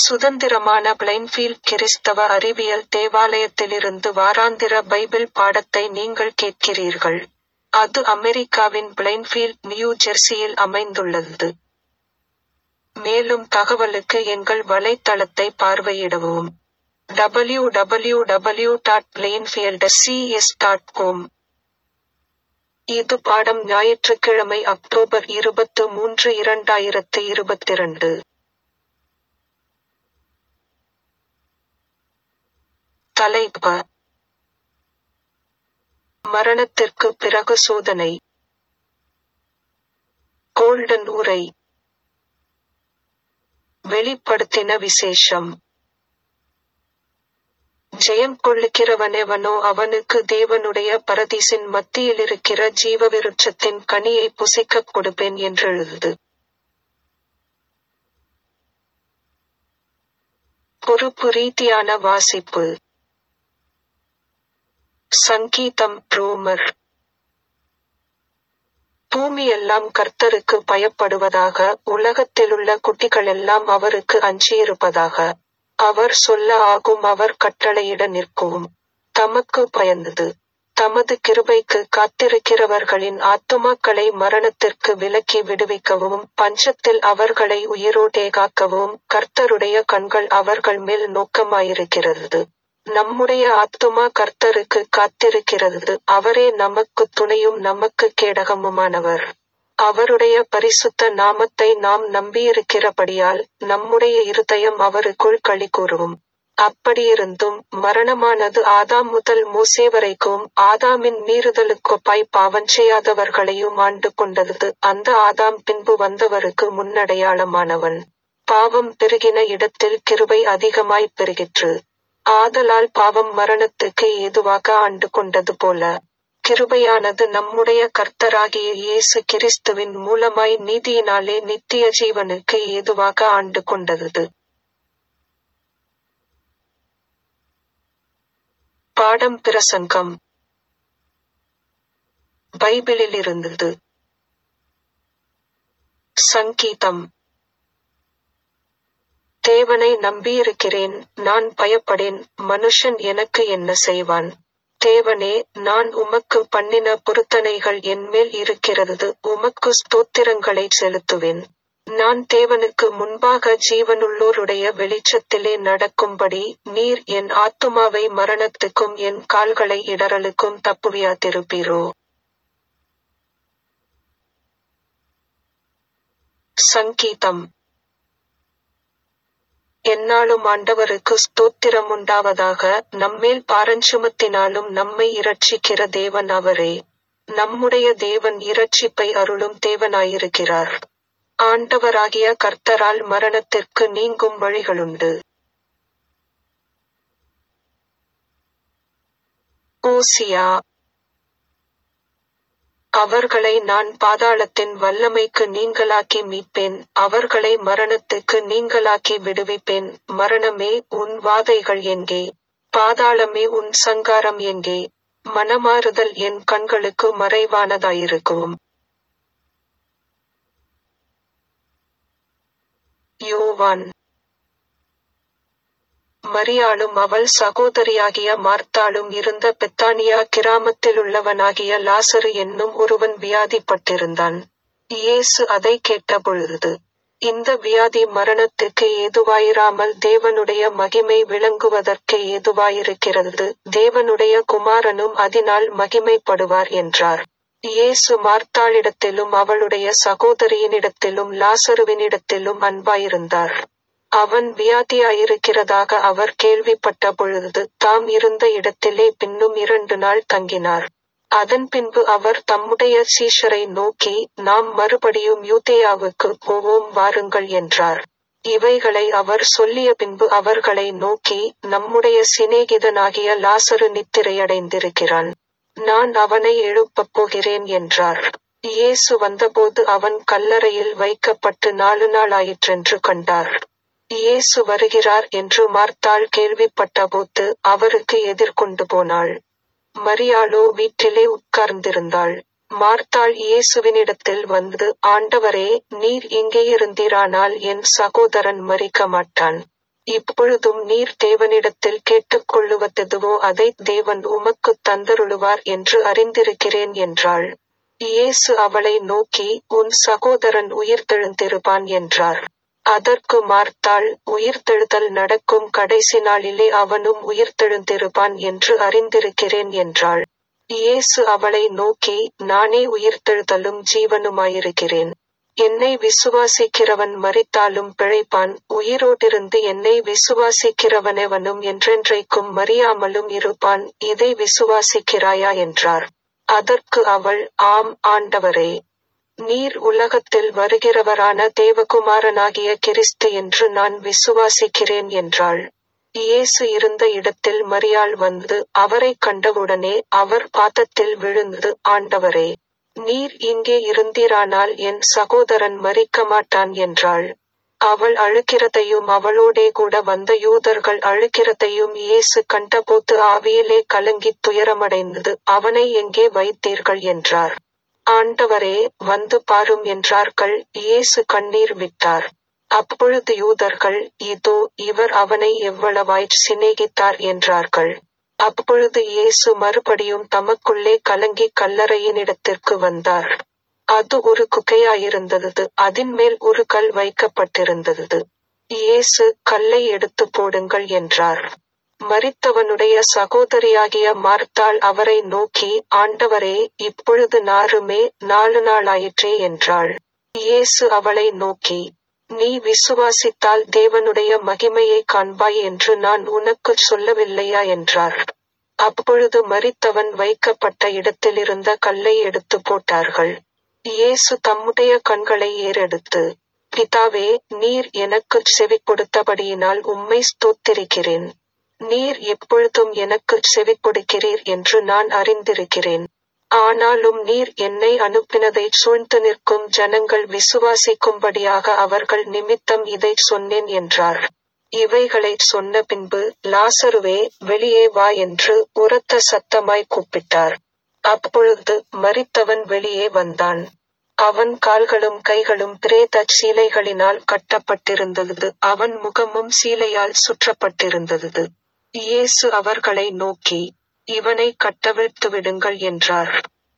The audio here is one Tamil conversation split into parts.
சுதந்திரமான பிளைன்ஃபீல்ட் கிறிஸ்தவ அறிவியல் தேவாலயத்திலிருந்து வாராந்திர பைபிள் பாடத்தை நீங்கள் கேட்கிறீர்கள். அது அமெரிக்காவின் பிளைன்ஃபீல்ட், நியூ ஜெர்சியில் அமைந்துள்ளது. மேலும் தகவலுக்கு எங்கள் வலைத்தளத்தை பார்வையிடவும். W W W dot Plainfield S C S dot com இது பாடம் ஞாயிற்றுக்கிழமை அக்டோபர் இருபத்து மூன்று இரண்டாயிரத்து இருபத்திரண்டு. தலைப்ப மரணத்திற்கு பிறகு சோதனை கோல்டன் உரை வெளிப்படுத்தின விசேஷம் ஜெயம் கொள்ளுகிறவனெவனோ அவனுக்கு தேவனுடைய பரதீசின் மத்தியிலிருக்கிற ஜீவவிருட்சத்தின் கனியை புசிக்கக் கொடுப்பேன் என்றெழுது. பொறுப்பு ரீதியான வாசிப்பு சங்கீதம் ரோமர் பூமியெல்லாம் கர்த்தருக்கு பயப்படுவதாக உலகத்திலுள்ள குட்டிகளெல்லாம் அவருக்கு அஞ்சியிருப்பதாக அவர் சொல்ல ஆகும் அவர் கட்டளையிட நிற்கவும் தமக்கு பயந்தது தமது கிருபைக்கு காத்திருக்கிறவர்களின் ஆத்துமாக்களை மரணத்திற்கு விலக்கி விடுவிக்கவும் பஞ்சத்தில் அவர்களை உயிரோடே காக்கவும் கர்த்தருடைய கண்கள் அவர்கள் மேல் நோக்கமாயிருக்கிறது நம்முடைய ஆத்துமா கர்த்தருக்கு காத்திருக்கிறது அவரே நமக்கு துணையும் நமக்கு கேடகமுமானவர் அவருடைய பரிசுத்த நாமத்தை நாம் நம்பியிருக்கிறபடியால் நம்முடைய இருதயம் அவருக்குள் களிகூரும் அப்படியிருந்தும் மரணமானது ஆதாம் முதல் மோசே வரைக்கும் ஆதாமின் மீறுதலுக்கொப்பாய் பாவஞ்செய்யாதவர்களையும் ஆண்டு கொண்டது அந்த ஆதாம் பின்பு வந்தவருக்கு முன்னடையாளமானவன் பாவம் பெருகின இடத்தில் கிருபை அதிகமாய் பெருகிற்று ஆதலால் பாவம் மரணத்துக்கு ஏதுவாக ஆண்டு கொண்டது போல கிருபையானது நம்முடைய கர்த்தராகிய இயேசு கிறிஸ்துவின் மூலமாய் நீதியினாலே நித்திய ஜீவனுக்கு ஏதுவாக ஆண்டு கொண்டது பாடம் பிரசங்கம் பைபிளிலிருந்தது சங்கீதம் தேவனை நம்பியிருக்கிறேன் நான் பயப்படேன் மனுஷன் எனக்கு என்ன செய்வான் தேவனே நான் உமக்கு பண்ணின பொருத்தனைகள் என்மேல் இருக்கிறது உமக்கு ஸ்தோத்திரங்களை செலுத்துவேன் நான் தேவனுக்கு முன்பாக ஜீவனுள்ளோருடைய வெளிச்சத்திலே நடக்கும்படி நீர் என் ஆத்துமாவை மரணத்துக்கும் என் கால்களை இடறலுக்கும் தப்புவியாதிருப்பீரோ சங்கீதம் எந்நாளும் ஆண்டவருக்கு ஸ்தோத்திரம் உண்டாவதாக நம்மேல் பாரஞ்சுமத்தினாலும் நம்மை இரட்சிக்கிற தேவன் அவரே நம்முடைய தேவன் இரட்சிப்பை அருளும் தேவனாயிருக்கிறார் ஆண்டவராகிய கர்த்தரால் மரணத்திற்கு நீங்கும் வழிகளுண்டு ஓசியா அவர்களை நான் பாதாளத்தின் வல்லமைக்கு நீங்களாக்கி மீட்பேன் அவர்களை மரணத்துக்கு நீங்களாக்கி விடுவிப்பேன் மரணமே உன் வாதைகள் எங்கே பாதாளமே உன் சங்காரம் எங்கே மனமாறுதல் என் கண்களுக்கு மறைவானதாயிருக்கும் யோவான் மரியாளும் அவள் சகோதரியாகிய மார்த்தாளும் இருந்த பெத்தானியா கிராமத்திலுள்ளவனாகிய லாசரு என்னும் ஒருவன் வியாதிப்பட்டிருந்தான் இயேசு அதை கேட்டபொழுது இந்த வியாதி மரணத்துக்கு ஏதுவாயிராமல் தேவனுடைய மகிமை விளங்குவதற்கு ஏதுவாயிருக்கிறது தேவனுடைய குமாரனும் அதனால் மகிமைப்படுவார் என்றார் இயேசு மார்த்தாளிடத்திலும் அவளுடைய சகோதரியினிடத்திலும் லாசருவினிடத்திலும் அன்பாயிருந்தார் அவன் வியாதியாயிருக்கிறதாக அவர் கேள்விப்பட்ட பொழுது தாம் இருந்த இடத்திலே பின்னும் இரண்டு நாள் தங்கினார் அதன் பின்பு அவர் தம்முடைய சீஷரை நோக்கி நாம் மறுபடியும் யூதேயாவுக்கு போவோம் வாருங்கள் என்றார் இவைகளை அவர் சொல்லிய பின்பு அவர்களை நோக்கி நம்முடைய சிநேகிதனாகிய லாசரு நித்திரையடைந்திருக்கிறான் நான் அவனை எழுப்பப் போகிறேன் என்றார் இயேசு வந்தபோது அவன் கல்லறையில் வைக்கப்பட்டு நாலு நாளாயிற்றென்று கண்டார் இயேசு வருகிறார் என்று மார்த்தாள் கேள்விப்பட்டபோது அவருக்கு எதிர்கொண்டு போனாள் மரியாளோ வீட்டிலே உட்கார்ந்திருந்தாள் மார்த்தாள் இயேசுவினிடத்தில் வந்து ஆண்டவரே நீர் இங்கே இருந்தீரானால் என் சகோதரன் மறிக்க மாட்டான் இப்பொழுதும் நீர் தேவனிடத்தில் கேட்டுக்கொள்ளுவதெதுவோ அதைத் தேவன் உமக்குத் தந்தருளுவார் என்று அறிந்திருக்கிறேன் என்றாள் இயேசு அவளை நோக்கி உன் சகோதரன் உயிர்த்தெழுந்திருப்பான் என்றார் அதற்கு மார்த்தாள் உயிர்த்தெழுதல் நடக்கும் கடைசி நாளிலே அவனும் உயிர்த்தெழுந்திருப்பான் என்று அறிந்திருக்கிறேன் என்றாள் இயேசு அவளை நோக்கி நானே உயிர்த்தெழுதலும் ஜீவனுமாயிருக்கிறேன் என்னை விசுவாசிக்கிறவன் மரித்தாலும் பிழைப்பான் உயிரோடிருந்து என்னை விசுவாசிக்கிறவனெவனும் என்றென்றைக்கும் மறியாமலும் இருப்பான் இதை விசுவாசிக்கிறாயா என்றார் அதற்கு அவள் ஆம் ஆண்டவரே நீர் உலகத்தில் வருகிறவரான தேவகுமாரனாகிய கிறிஸ்து என்று நான் விசுவாசிக்கிறேன் என்றாள் இயேசு இருந்த இடத்தில் மரியாள் வந்து அவரைக் கண்டவுடனே அவர் பாதத்தில் விழுந்து ஆண்டவரே நீர் இங்கே இருந்தீரானால் என் சகோதரன் மரிக்க மாட்டான் என்றாள் அவள் அழுகிறதையும் அவளோடே கூட வந்த யூதர்கள் அழுகிறதையும் இயேசு கண்டபோது ஆவியிலே கலங்கித் துயரமடைந்தது அவனை எங்கே வைத்தீர்கள் என்றார் ஆண்டவரே வந்து பாரும் என்றார்கள் இயேசு கண்ணீர் விட்டார் அப்பொழுது யூதர்கள் இதோ இவர் அவனை எவ்வளவாய் சிநேகித்தார் என்றார்கள் அப்பொழுது இயேசு மறுபடியும் தமக்குள்ளே கலங்கி கல்லறையினிடத்திற்கு வந்தார் அது ஒரு குகையாயிருந்தது அதின் மேல் ஒரு கல் வைக்கப்பட்டிருந்தது இயேசு கல்லை எடுத்து போடுங்கள் என்றார் மரித்தவனுடைய சகோதரியாகிய மார்த்தாள் அவரை நோக்கி ஆண்டவரே இப்பொழுது நாருமே நாலு நாளாயிற்றே என்றாள் இயேசு அவளை நோக்கி நீ விசுவாசித்தால் தேவனுடைய மகிமையை காண்பாய் என்று நான் உனக்குச் சொல்லவில்லையா என்றார் அப்பொழுது மரித்தவன் வைக்கப்பட்ட இடத்திலிருந்த கல்லை எடுத்து போட்டார்கள் இயேசு தம்முடைய கண்களை ஏறெடுத்து பிதாவே நீர் எனக்குச் செவி கொடுத்தபடியினால் உம்மை ஸ்தோத்திரிக்கிறேன் நீர் எப்பொழுதும் எனக்குச் செவி கொடுக்கிறீர் என்று நான் அறிந்திருக்கிறேன் ஆனாலும் நீர் என்னை அனுப்பினதைச் சூழ்ந்து நிற்கும் ஜனங்கள் விசுவாசிக்கும்படியாக அவர்கள் நிமித்தம் இதைச் சொன்னேன் என்றார் இவைகளைச் சொன்ன பின்பு லாசருவே வெளியே வா என்று உரத்த சத்தமாய் கூப்பிட்டார் அப்பொழுது மரித்தவன் வெளியே வந்தான் அவன் கால்களும் கைகளும் பிரேத சீலைகளினால் கட்டப்பட்டிருந்தது அவன் முகமும் சீலையால் சுற்றப்பட்டிருந்தது இயேசு அவர்களை நோக்கி இவனை கட்டவிழ்த்து விடுங்கள் என்றார்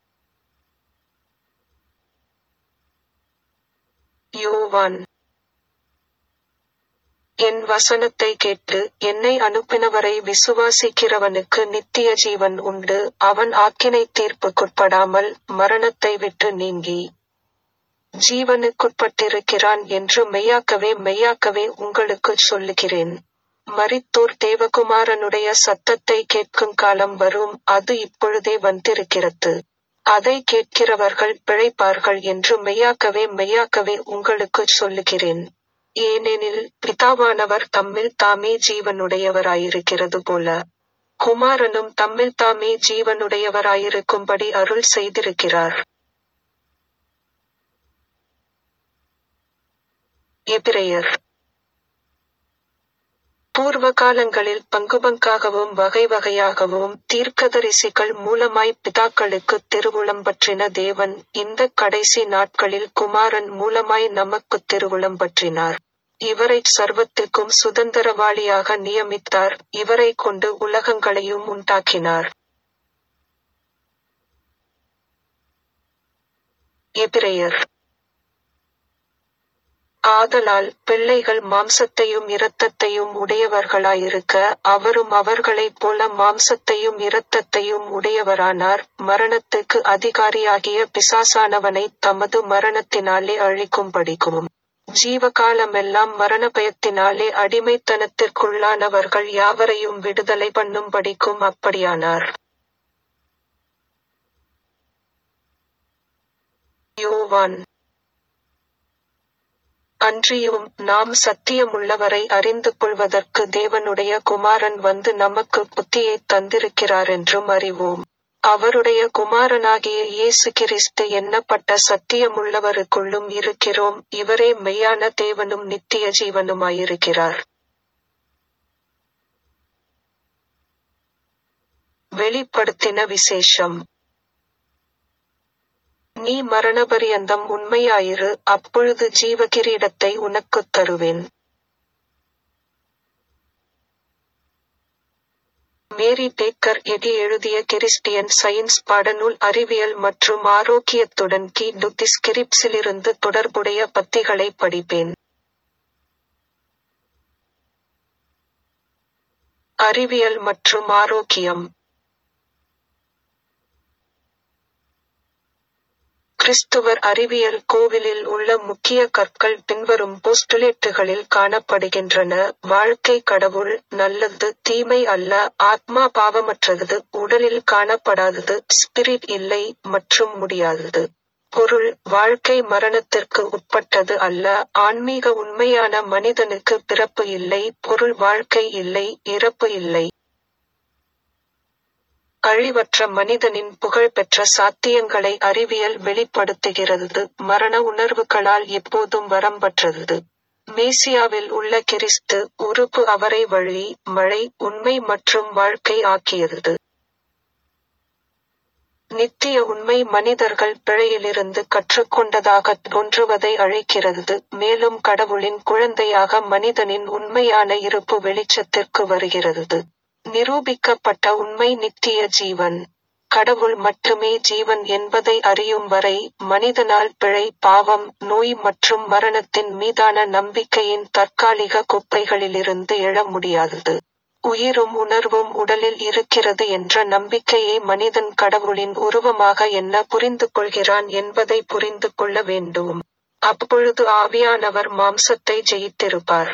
யோவான் என் வசனத்தை கேட்டு என்னை அனுப்பினவரை விசுவாசிக்கிறவனுக்கு நித்திய ஜீவன் உண்டு அவன் ஆக்கினை தீர்ப்புக்குட்படாமல் மரணத்தை விட்டு நீங்கி ஜீவனுக்குட்பட்டிருக்கிறான் என்று மெய்யாக்கவே மெய்யாக்கவே உங்களுக்குச் சொல்லுகிறேன் மரித்தோர் தேவகுமாரனுடைய சத்தத்தை கேட்கும் காலம் வரும் அது இப்பொழுதே வந்திருக்கிறது அதை கேட்கிறவர்கள் பிழைப்பார்கள் என்று மெய்யாக்கவே மெய்யாக்கவே உங்களுக்குச் சொல்லுகிறேன் ஏனெனில் பிதாவானவர் தம்மில் தாமே ஜீவனுடையவராயிருக்கிறது போல குமாரனும் தம்மில் தாமே ஜீவனுடையவராயிருக்கும்படி அருள் செய்திருக்கிறார் எபிரெயர் பூர்வ காலங்களில் பங்கு பங்காகவும் வகை வகையாகவும் தீர்க்கதரிசிகள் மூலமாய் பிதாக்களுக்கு திருவுளம் பற்றின தேவன் இந்த கடைசி நாட்களில் குமாரன் மூலமாய் நமக்கு திருவுளம் பற்றினார் இவரை சர்வத்துக்கும் சுதந்திரவாளியாக நியமித்தார் இவரை கொண்டு உலகங்களையும் உண்டாக்கினார் எபிரெயர் ஆதலால் பிள்ளைகள் மாம்சத்தையும் இரத்தத்தையும் உடையவர்களாயிருக்க அவரும் அவர்களைப் போல மாம்சத்தையும் இரத்தத்தையும் உடையவரானார் மரணத்துக்கு அதிகாரியாகிய பிசாசானவனை தமது மரணத்தினாலே அழிக்கும்படிக்கும் ஜீவகாலமெல்லாம் மரண பயத்தினாலே அடிமைத்தனத்திற்குள்ளானவர்கள் யாவரையும் விடுதலை பண்ணும்படிக்கும் அப்படியானார் யோவான் அன்றியும் நாம் சத்தியமுள்ளவரை அறிந்து கொள்வதற்கு தேவனுடைய குமாரன் வந்து நமக்கு புத்தியை தந்திருக்கிறாரென்றும் அறிவோம் அவருடைய குமாரனாகிய இயேசு கிறிஸ்து எண்ணப்பட்ட சத்தியமுள்ளவருக்குள்ளும் இருக்கிறோம் இவரே மெய்யான தேவனும் நித்திய ஜீவனுமாயிருக்கிறார் வெளிப்படுத்தின விசேஷம் நீ மரணபரியந்தம் உண்மையாயிரு அப்பொழுது ஜீவகிரீடத்தை உனக்குத் தருவேன் மேரி டேக்கர் எடி எழுதிய கிறிஸ்டியன் சயின்ஸ் பாடநூல் அறிவியல் மற்றும் ஆரோக்கியத்துடன் கி டுத்திஸ்கிரிப்ஸிலிருந்து தொடர்புடைய பத்திகளை படிப்பேன் அறிவியல் மற்றும் ஆரோக்கியம் கிறிஸ்துவர் அறிவியல் கோவிலில் உள்ள முக்கிய கற்கள் பின்வரும் போஸ்டுலேட்டுகளில் காணப்படுகின்றன வாழ்க்கை கடவுள் நல்லது தீமை அல்ல ஆத்மா பாவமற்றது உடலில் காணப்படாதது ஸ்பிரிட் இல்லை மற்றும் முடியாதது பொருள் வாழ்க்கை மரணத்திற்கு உட்பட்டது அல்ல ஆன்மீக உண்மையான மனிதனுக்கு பிறப்பு இல்லை பொருள் வாழ்க்கை இல்லை இறப்பு இல்லை அழிவற்ற மனிதனின் புகழ்பெற்ற சாத்தியங்களை அறிவியல் வெளிப்படுத்துகிறது மரண உணர்வுகளால் எப்போதும் வரம்பற்றது மேசியாவில் உள்ள கிறிஸ்து உறுப்பு அவரை வழி மழை உண்மை மற்றும் வாழ்க்கை ஆக்கியது நித்திய உண்மை மனிதர்கள் பிழையிலிருந்து கற்றுக்கொண்டதாக தோன்றுவதை அழைக்கிறது மேலும் கடவுளின் குழந்தையாக மனிதனின் உண்மையான இருப்பு வெளிச்சத்திற்கு வருகிறது நிரூபிக்கப்பட்ட உண்மை நித்திய ஜீவன் கடவுள் மட்டுமே ஜீவன் என்பதை அறியும் வரை மனிதனால் பிழை பாவம் நோய் மற்றும் மரணத்தின் மீதான நம்பிக்கையின் தற்காலிக குப்பைகளிலிருந்து எழ முடியாதது உயிரும் உணர்வும் உடலில் இருக்கிறது என்ற நம்பிக்கையை மனிதன் கடவுளின் உருவமாக என்ன புரிந்து கொள்கிறான் என்பதை புரிந்து கொள்ள வேண்டும் அப்பொழுது ஆவியானவர் மாம்சத்தை ஜெயித்திருப்பார்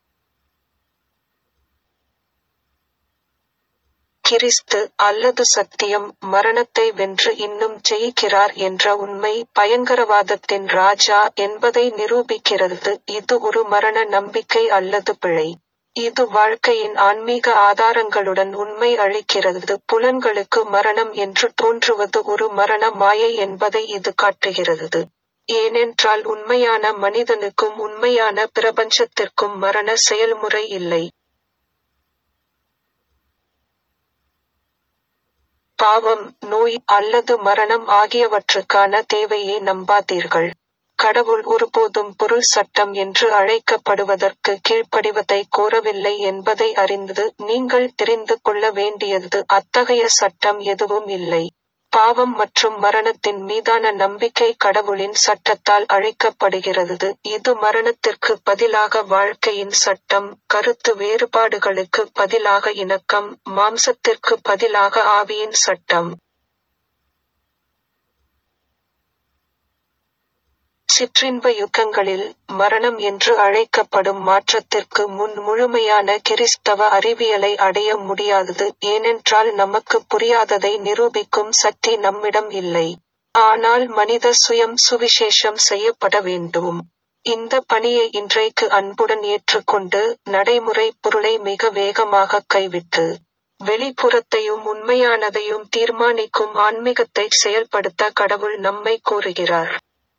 கிறிஸ்து அல்லது சத்தியம் மரணத்தை வென்று இன்னும் ஜெயிக்கிறார் என்ற உண்மை பயங்கரவாதத்தின் ராஜா என்பதை நிரூபிக்கிறது இது ஒரு மரண நம்பிக்கை அல்லது பிழை இது வாழ்க்கையின் ஆன்மீக ஆதாரங்களுடன் உண்மை அளிக்கிறது புலன்களுக்கு மரணம் என்று தோன்றுவது ஒரு மரண மாயை என்பதை இது காட்டுகிறது ஏனென்றால் உண்மையான மனிதனுக்கும் உண்மையான பிரபஞ்சத்திற்கும் மரண செயல்முறை இல்லை பாவம் நோய் அல்லது மரணம் ஆகியவற்றுக்கான தேவையை நம்பாதீர்கள் கடவுள் ஒருபோதும் பொருள் சட்டம் என்று அழைக்கப்படுவதற்கு கீழ்ப்படிவதை கோரவில்லை என்பதை அறிந்து நீங்கள் தெரிந்து கொள்ள வேண்டியது அத்தகைய சட்டம் எதுவும் இல்லை பாவம் மற்றும் மரணத்தின் மீதான நம்பிக்கை கடவுளின் சட்டத்தால் அழைக்கப்படுகிறது இது மரணத்திற்கு பதிலாக வாழ்க்கையின் சட்டம் கருத்து வேறுபாடுகளுக்கு பதிலாக இணக்கம் மாம்சத்திற்கு பதிலாக ஆவியின் சட்டம் சிற்றின்ப யுகங்களில் மரணம் என்று அழைக்கப்படும் மாற்றத்திற்கு முன் முழுமையான கிறிஸ்தவ அறிவியலை அடைய முடியாதது ஏனென்றால் நமக்கு புரியாததை நிரூபிக்கும் சக்தி நம்மிடம் இல்லை ஆனால் மனித சுயம் சுவிசேஷம் செய்யப்பட வேண்டும் இந்த பணியை இன்றைக்கு அன்புடன் ஏற்றுக்கொண்டு நடைமுறை பொருளை மிக வேகமாக கைவிட்டு வெளிப்புறத்தையும் உண்மையானதையும் தீர்மானிக்கும் ஆன்மீகத்தை செயல்படுத்த கடவுள் நம்மை கோருகிறார்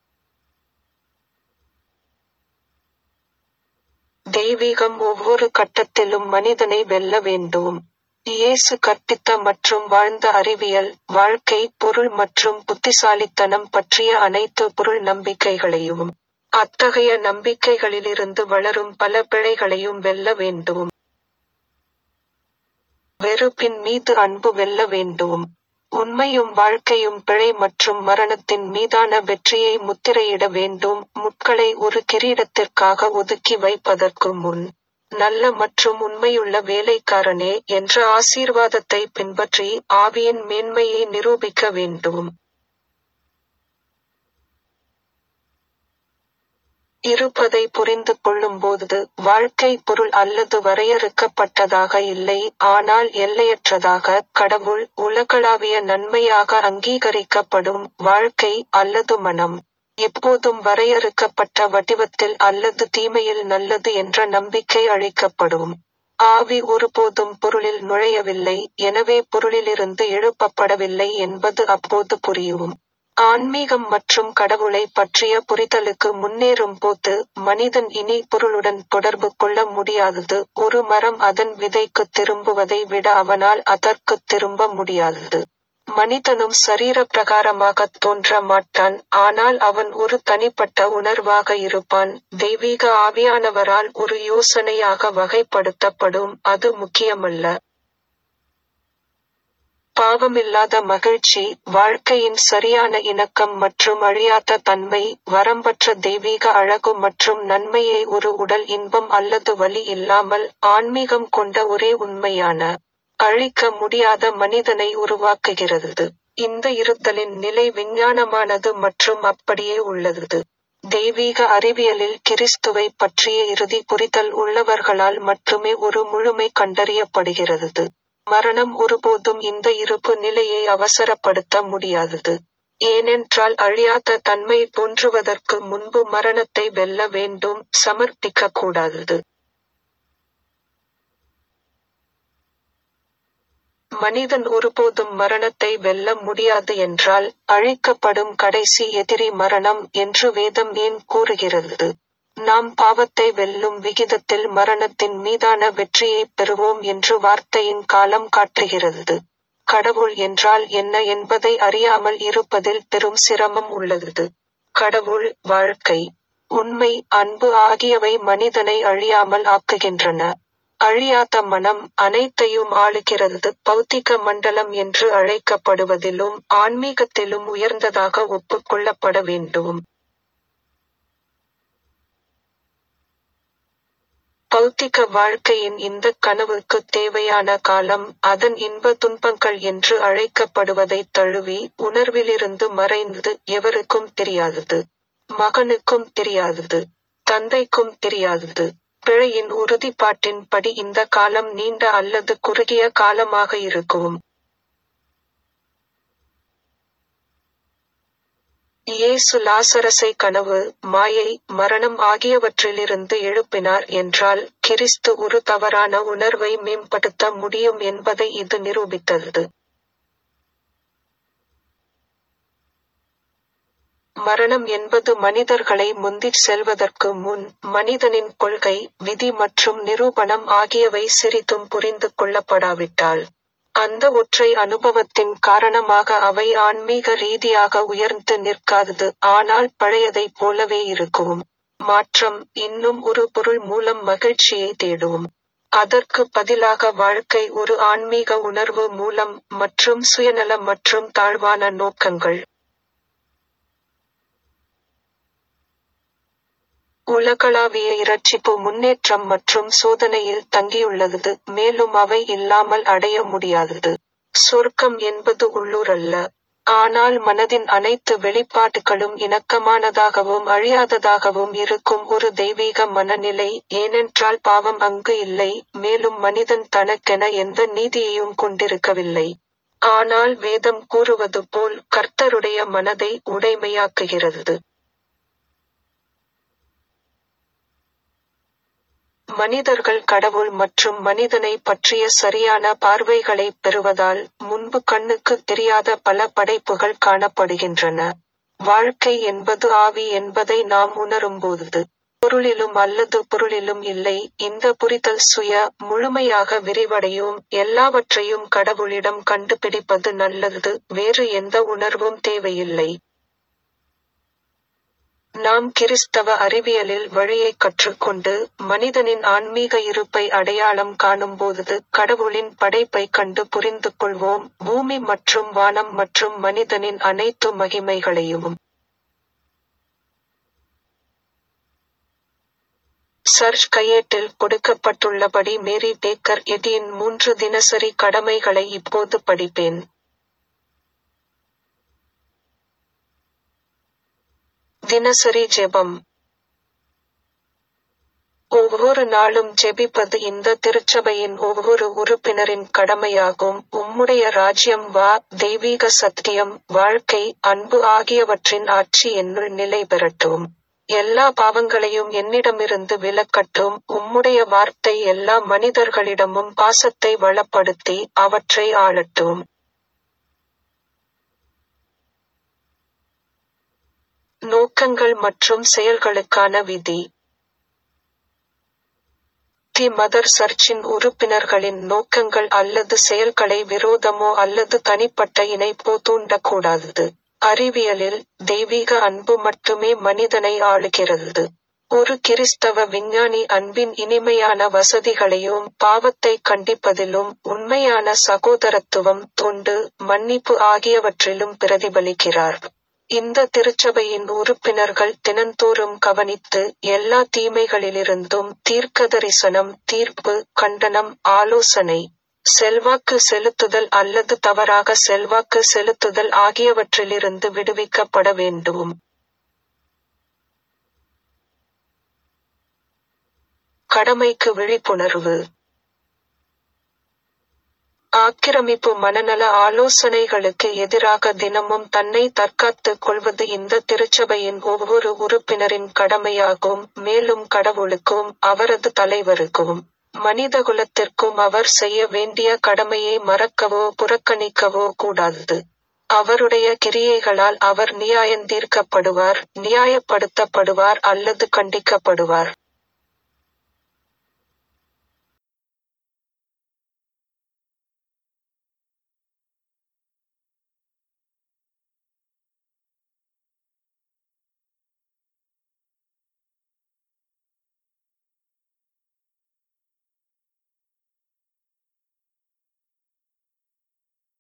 தெய்வீகம் ஒவ்வொரு கட்டத்திலும் மனிதனை வெல்ல வேண்டும் இயேசு கற்பித்த மற்றும் வாழ்ந்த அறிவியல் வாழ்க்கை பொருள் மற்றும் புத்திசாலித்தனம் பற்றிய அனைத்து பொருள் நம்பிக்கைகளையும் அத்தகைய நம்பிக்கைகளிலிருந்து வளரும் பல பிழைகளையும் வெல்ல வேண்டும் வெறுப்பின் மீது அன்பு வெல்ல வேண்டும் உண்மையும் வாழ்க்கையும் பிழை மற்றும் மரணத்தின் மீதான வெற்றியை முத்திரையிட வேண்டும் முட்களை ஒரு கிரீடத்திற்காக ஒதுக்கி வைப்பதற்கு முன் நல்ல மற்றும் உண்மையுள்ள வேலைக்காரனே என்ற ஆசீர்வாதத்தை பின்பற்றி ஆவியின் மேன்மையை நிரூபிக்க வேண்டும் இருப்பதை புரிந்து கொள்ளும்போது வாழ்க்கை பொருள் அல்லது வரையறுக்கப்பட்டதாக இல்லை ஆனால் எல்லையற்றதாக கடவுள் உலகளாவிய நன்மையாக அங்கீகரிக்கப்படும் வாழ்க்கை அல்லது மனம் எப்போதும் வரையறுக்கப்பட்ட வடிவத்தில் அல்லது தீமையில் நல்லது என்ற நம்பிக்கை அளிக்கப்படும் ஆவி ஒருபோதும் பொருளில் நுழையவில்லை எனவே பொருளிலிருந்து எழுப்பப்படவில்லை என்பது அப்போது புரியும் ஆன்மீகம் மற்றும் கடவுளை பற்றிய புரிதலுக்கு முன்னேறும் போது மனிதன் இனி பொருளுடன் தொடர்பு கொள்ள முடியாதது ஒரு மரம் அதன் விதைக்கு திரும்புவதை விட அவனால் அதற்கு திரும்ப முடியாதது மனிதனும் சரீர பிரகாரமாக தோன்ற மாட்டான் ஆனால் அவன் ஒரு தனிப்பட்ட உணர்வாக இருப்பான் தெய்வீக ஆவியானவரால் ஒரு யோசனையாக வகைப்படுத்தப்படும் அது முக்கியமல்ல பாவமில்லாத மகிழ்ச்சி வாழ்க்கையின் சரியான இணக்கம் மற்றும் அழியாத தன்மை வரம்பற்ற தெய்வீக அழகு மற்றும் நன்மையை ஒரு உடல் இன்பம் அல்லது வலி இல்லாமல் ஆன்மீகம் கொண்ட ஒரே உண்மையான அழிக்க முடியாத மனிதனை உருவாக்குகிறது இந்த இருத்தலின் நிலை விஞ்ஞானமானது மற்றும் அப்படியே உள்ளது தெய்வீக அறிவியலில் கிறிஸ்துவை பற்றிய இறுதி புரிதல் உள்ளவர்களால் மட்டுமே ஒரு முழுமை கண்டறியப்படுகிறது மரணம் ஒருபோதும் இந்த இருப்பு நிலையை அவசரப்படுத்த முடியாதது ஏனென்றால் அழியாத தன்மை தோன்றுவதற்கு முன்பு மரணத்தை வெல்ல வேண்டும் சமர்ப்பிக்க கூடாதது மனிதன் ஒருபோதும் மரணத்தை வெல்ல முடியாது என்றால் அழிக்கப்படும் கடைசி எதிரி மரணம் என்று வேதம் ஏன் கூறுகிறது நாம் பாவத்தை வெல்லும் விகிதத்தில் மரணத்தின் மீதான வெற்றியை பெறுவோம் என்று வார்த்தையின் காலம் காட்டுகிறது கடவுள் என்றால் என்ன என்பதை அறியாமல் இருப்பதில் பெரும் சிரமம் உள்ளது கடவுள் வாழ்க்கை உண்மை அன்பு ஆகியவை மனிதனை அழியாமல் ஆக்குகின்றன அழியாத மனம் அனைத்தையும் ஆளுகிறது பௌத்திக மண்டலம் என்று அழைக்கப்படுவதிலும் ஆன்மீகத்திலும் உயர்ந்ததாக ஒப்புக்கொள்ளப்பட வேண்டும் பௌத்திக வாழ்க்கையின் இந்த கனவுக்கு தேவையான காலம் அதன் இன்ப துன்பங்கள் என்று அழைக்கப்படுவதை தழுவி உணர்விலிருந்து மறைந்தது எவருக்கும் தெரியாதது மகனுக்கும் தெரியாதது தந்தைக்கும் தெரியாதது பிழையின் உறுதிப்பாட்டின்படி இந்த காலம் நீண்ட அல்லது குறுகிய காலமாக இருக்கும் இயேசு லாசரசை கனவு மாயை மரணம் ஆகியவற்றிலிருந்து எழுப்பினார் என்றால் கிறிஸ்து ஒரு தவறான உணர்வை மேம்படுத்த முடியும் என்பதை இது நிரூபித்தது மரணம் என்பது மனிதர்களை முந்திச் செல்வதற்கு முன் மனிதனின் கொள்கை விதி மற்றும் நிரூபணம் ஆகியவை சிறிதும் புரிந்து கொள்ளப்படாவிட்டால் அந்த ஒற்றை அனுபவத்தின் காரணமாக அவை ஆன்மீக ரீதியாக உயர்ந்து நிற்காதது ஆனால் பழையதைப் போலவே இருக்கும் மாற்றம் இன்னும் ஒரு பொருள் மூலம் மகிழ்ச்சியை தேடும் அதற்கு பதிலாக வாழ்க்கை ஒரு ஆன்மீக உணர்வு மூலம் மற்றும் சுயநல மற்றும் தாழ்வான நோக்கங்கள் உலகளாவிய இரட்சிப்பு முன்னேற்றம் மற்றும் சோதனையில் தங்கியுள்ளது மேலும் அவை இல்லாமல் அடைய முடியாதது சொர்க்கம் என்பது உள்ளூரல்ல ஆனால் மனதின் அனைத்து வெளிப்பாடுகளும் இணக்கமானதாகவும் அழியாததாகவும் இருக்கும் ஒரு தெய்வீக மனநிலை ஏனென்றால் பாவம் அங்கு இல்லை மேலும் மனிதன் தனக்கென எந்த நீதியையும் கொண்டிருக்கவில்லை ஆனால் வேதம் கூறுவது போல் கர்த்தருடைய மனதை உடைமையாக்குகிறது மனிதர்கள் கடவுள் மற்றும் மனிதனை பற்றிய சரியான பார்வைகளை பெறுவதால் முன்பு கண்ணுக்கு தெரியாத பல படைப்புகள் காணப்படுகின்றன வாழ்க்கை என்பது ஆவி என்பதை நாம் உணரும்போது பொருளிலும் அல்லது பொருளிலும் இல்லை இந்த புரிதல் சுய முழுமையாக விரிவடையும் எல்லாவற்றையும் கடவுளிடம் கண்டுபிடிப்பது நல்லது வேறு எந்த உணர்வும் தேவையில்லை நாம் கிறிஸ்தவ அறிவியலில் வழியை கற்றுக்கொண்டு மனிதனின் ஆன்மீக இருப்பை அடையாளம் காணும்போது கடவுளின் படைப்பை கண்டு புரிந்து கொள்வோம் பூமி மற்றும் வானம் மற்றும் மனிதனின் அனைத்து மகிமைகளையும் சர்ச் கையேட்டில் கொடுக்கப்பட்டுள்ளபடி மேரி பேக்கர் எடியின் மூன்று தினசரி கடமைகளை இப்போது படிப்பேன் தினசரி ஜெபம் ஒவ்வொரு நாளும் ஜெபிப்பது இந்த திருச்சபையின் ஒவ்வொரு உறுப்பினரின் கடமையாகும் உம்முடைய ராஜ்யம் வா தெய்வீக சத்தியம் வாழ்க்கை அன்பு ஆகியவற்றின் ஆட்சி என்னுள் நிலை பெறட்டும் எல்லா பாவங்களையும் என்னிடமிருந்து விலக்கட்டும் உம்முடைய வார்த்தை எல்லா மனிதர்களிடமும் பாசத்தை வளப்படுத்தி அவற்றை ஆளட்டும் நோக்கங்கள் மற்றும் செயல்களுக்கான விதி தி மதர் சர்ச்சின் உறுப்பினர்களின் நோக்கங்கள் அல்லது செயல்களை விரோதமோ அல்லது தனிப்பட்ட இணைப்போ தூண்டக்கூடாதது அறிவியலில் தெய்வீக அன்பு மட்டுமே மனிதனை ஆளுகிறது ஒரு கிறிஸ்தவ விஞ்ஞானி அன்பின் இனிமையான வசதிகளையும் பாவத்தை கண்டிப்பதிலும் உண்மையான சகோதரத்துவம் தொண்டு மன்னிப்பு ஆகியவற்றிலும் பிரதிபலிக்கிறார் இந்த திருச்சபையின் உறுப்பினர்கள் தினந்தோறும் கவனித்து எல்லா தீமைகளிலிருந்தும் தீர்க்கதரிசனம் தீர்ப்பு கண்டனம் ஆலோசனை செல்வாக்கு செலுத்துதல் அல்லது தவறாக செல்வாக்கு செலுத்துதல் ஆகியவற்றிலிருந்து விடுவிக்கப்பட வேண்டும் கடமைக்கு விழிப்புணர்வு ஆக்கிரமிப்பு மனநல ஆலோசனைகளுக்கு எதிராக தினமும் தன்னை தற்காத்துக் கொள்வது இந்த திருச்சபையின் ஒவ்வொரு உறுப்பினரின் கடமையாகும் மேலும் கடவுளுக்கும் அவரது தலைவருக்கும் மனிதகுலத்திற்கும் அவர் செய்ய வேண்டிய கடமையை மறக்கவோ புறக்கணிக்கவோ கூடாது அவருடைய கிரியைகளால் அவர் நியாயந்தீர்க்கப்படுவார் நியாயப்படுத்தப்படுவார் அல்லது கண்டிக்கப்படுவார்